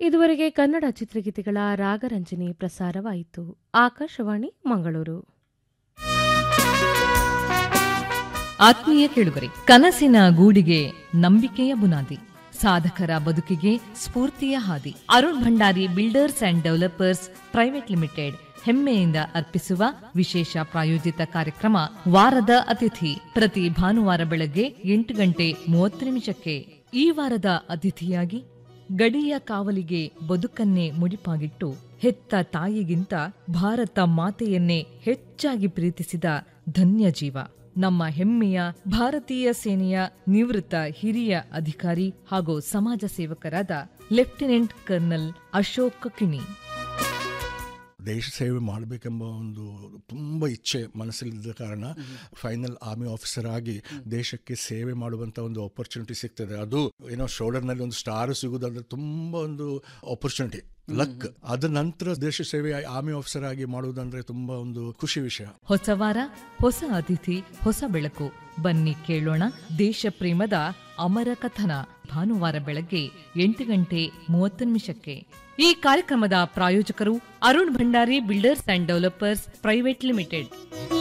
ಇದುವರೆಗೆ ಕನ್ನಡ ಚಿತ್ರಗೀತೆಗಳ ರಾಗರಂಜನಿ ಪ್ರಸಾರವಾಯಿತು ಆಕಾಶವಾಣಿ ಮಂಗಳೂರು ಆತ್ಮೀಯ ಕೇಳುಗರೆ ಕನಸಿನ ಗೂಡಿಗೆ ನಂಬಿಕೆಯ ಬುನಾದಿ ಸಾಧಕರ ಬದುಕಿಗೆ ಸ್ಫೂರ್ತಿಯ ಹಾದಿ Arun Bhandari builders and developers private limited ಹೆಮ್ಮೆಯಿಂದ ಅರ್ಪಿಸುವ ವಿಶೇಷ ಪ್ರಾಯೋಜಿತ ಕಾರ್ಯಕ್ರಮ ವಾರದ ಅತಿಥಿ ಪ್ರತಿ ಭಾನುವಾರ ಬೆಳಗ್ಗೆ ಎಂಟು ಗಂಟೆ ಮೂವತ್ತು ನಿಮಿಷಕ್ಕೆ ಈ ವಾರದ ಅತಿಥಿಯಾಗಿ ಗಡಿಯ ಕಾವಲಿಗೆ ಬದುಕನ್ನೇ ಮುಡಿಪಾಗಿಟ್ಟು ಹೆತ್ತ ತಾಯಿಗಿಂತ ಭಾರತ ಮಾತೆಯನ್ನೇ ಹೆಚ್ಚಾಗಿ ಪ್ರೀತಿಸಿದ ಧನ್ಯ ಜೀವ ನಮ್ಮ ಹೆಮ್ಮೆಯ ಭಾರತೀಯ ಸೇನೆಯ ನಿವೃತ್ತ ಹಿರಿಯ ಅಧಿಕಾರಿ ಹಾಗೂ ಸಮಾಜ ಸೇವಕರಾದ ಲೆಫ್ಟಿನೆಂಟ್ ಕರ್ನಲ್ ಅಶೋಕ್ ಕಿಣಿ ದೇಶ ಸೇವೆ ಮಾಡಬೇಕೆಂಬ ಒಂದು ತುಂಬ ಇಚ್ಛೆ ಮನಸ್ಸಲ್ಲಿದ್ದ ಕಾರಣ ಫೈನಲ್ ಆರ್ಮಿ ಆಫೀಸರ್ ಆಗಿ ದೇಶಕ್ಕೆ ಸೇವೆ ಮಾಡುವಂಥ ಒಂದು ಆಪರ್ಚುನಿಟಿ ಸಿಗ್ತದೆ ಅದು ಏನೋ ಶೋಲ್ಡರ್ನಲ್ಲಿ ಒಂದು ಸ್ಟಾರ್ ಸಿಗುವುದಂದ್ರೆ ತುಂಬ ಒಂದು ಆಪರ್ಚುನಿಟಿ ಲಕ್ ಅದ ನಂತರ ದೇಶ ಸೇವೆ ಆರ್ಮಿ ಆಫೀಸರ್ ಆಗಿ ಮಾಡುವುದಂದ್ರೆ ತುಂಬಾ ಒಂದು ಖುಷಿ ವಿಷಯ ಹೊಸ ವಾರ ಹೊಸ ಅತಿಥಿ ಹೊಸ ಬೆಳಕು ಬನ್ನಿ ಕೇಳೋಣ ದೇಶ ಪ್ರೇಮದ ಅಮರ ಕಥನ ಭಾನುವಾರ ಬೆಳಗ್ಗೆ ಎಂಟು ಗಂಟೆ ಮೂವತ್ತು ನಿಮಿಷಕ್ಕೆ ಈ ಕಾರ್ಯಕ್ರಮದ ಪ್ರಾಯೋಜಕರು Arun Bhandari builders and developers private limited